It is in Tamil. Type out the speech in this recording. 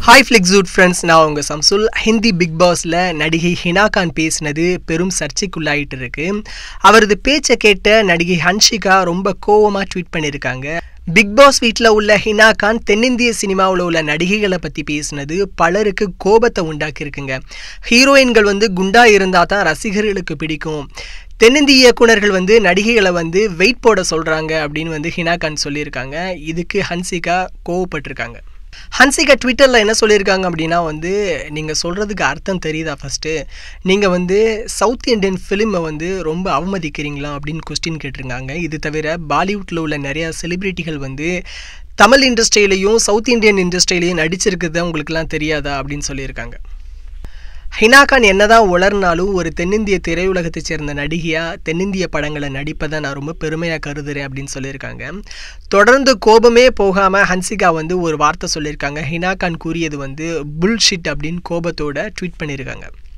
ஹாய் ஃப்ளிக்ஸூட் ஃப்ரெண்ட்ஸ் நான் உங்கள் சம்சுல் ஹிந்தி பிக் பாஸில் நடிகை ஹினா கான் பேசினது பெரும் சர்ச்சைக்குள்ளாயிட்டு இருக்கு அவரது பேச்சை கேட்ட நடிகை ஹன்ஷிகா ரொம்ப கோவமாக ட்வீட் பண்ணியிருக்காங்க பிக் பாஸ் வீட்டில் உள்ள ஹினா கான் தென்னிந்திய சினிமாவில் உள்ள நடிகைகளை பற்றி பேசினது பலருக்கு கோபத்தை உண்டாக்கியிருக்குங்க ஹீரோயின்கள் வந்து குண்டா இருந்தால் தான் ரசிகர்களுக்கு பிடிக்கும் தென்னிந்திய இயக்குனர்கள் வந்து நடிகைகளை வந்து வெயிட் போட சொல்கிறாங்க அப்படின்னு வந்து ஹினா கான் சொல்லியிருக்காங்க இதுக்கு ஹன்சிகா கோவப்பட்டிருக்காங்க ஹன்சிகா ட்விட்டரில் என்ன சொல்லியிருக்காங்க அப்படின்னா வந்து நீங்கள் சொல்கிறதுக்கு அர்த்தம் தெரியுதா ஃபஸ்ட்டு நீங்கள் வந்து சவுத் இண்டியன் ஃபிலிமை வந்து ரொம்ப அவமதிக்கிறீங்களா அப்படின்னு கொஸ்டின் கேட்டிருக்காங்க இது தவிர பாலிவுட்டில் உள்ள நிறையா செலிப்ரிட்டிகள் வந்து தமிழ் இண்டஸ்ட்ரியிலையும் சவுத் இண்டியன் இண்டஸ்ட்ரியிலையும் நடிச்சிருக்குது உங்களுக்குலாம் தெரியாதா அப்படின்னு சொல்லியிருக்காங்க ஹினா கான் என்னதான் உளர்னாலும் ஒரு தென்னிந்திய திரையுலகத்தை சேர்ந்த நடிகையாக தென்னிந்திய படங்களை நடிப்பதை நான் ரொம்ப பெருமையாக கருதுறேன் அப்படின்னு சொல்லியிருக்காங்க தொடர்ந்து கோபமே போகாமல் ஹன்சிகா வந்து ஒரு வார்த்தை சொல்லியிருக்காங்க ஹினா கான் கூறியது வந்து புல்ஷிட் அப்படின்னு கோபத்தோட ட்வீட் பண்ணியிருக்காங்க